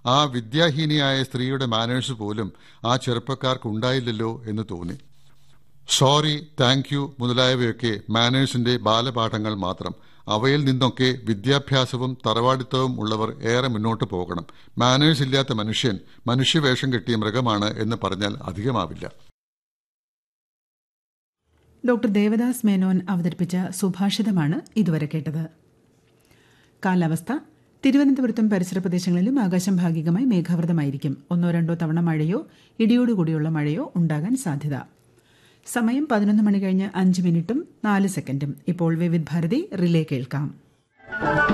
ആ വിദ്യാഹീനിയായ സ്ത്രീയുടെ മാനേഴ്സ് പോലും ആ ചെറുപ്പക്കാർക്കുണ്ടായില്ലല്ലോ എന്ന് തോന്നി സോറി താങ്ക് യു മുതലായവയൊക്കെ മാനേഴ്സിന്റെ ബാലപാഠങ്ങൾ മാത്രം അവയിൽ നിന്നൊക്കെ വിദ്യാഭ്യാസവും തറവാടിത്തവും ഉള്ളവർ ഏറെ മുന്നോട്ട് പോകണം മാനേഴ്സ് ഇല്ലാത്ത മനുഷ്യൻ മനുഷ്യവേഷം കെട്ടിയ മൃഗമാണ് എന്ന് പറഞ്ഞാൽ അധികമാവില്ല ഡോക്ടർ ദേവദാസ് മേനോൻ അവതരിപ്പിച്ച സുഭാഷിതമാണ് ഇതുവരെ കേട്ടത് കാലാവസ്ഥ തിരുവനന്തപുരത്തും പരിസര പ്രദേശങ്ങളിലും ആകാശം ഭാഗികമായി മേഘാവൃതമായിരിക്കും ഒന്നോ രണ്ടോ തവണ മഴയോ ഇടിയോടുകൂടിയുള്ള മഴയോ ഉണ്ടാകാൻ സാധ്യത സമയം പതിനൊന്ന് മണി കഴിഞ്ഞ് അഞ്ച് മിനിറ്റും നാല് സെക്കൻഡും ഇപ്പോൾ വിവിധ് ഭാരതി റിലേ കേൾക്കാം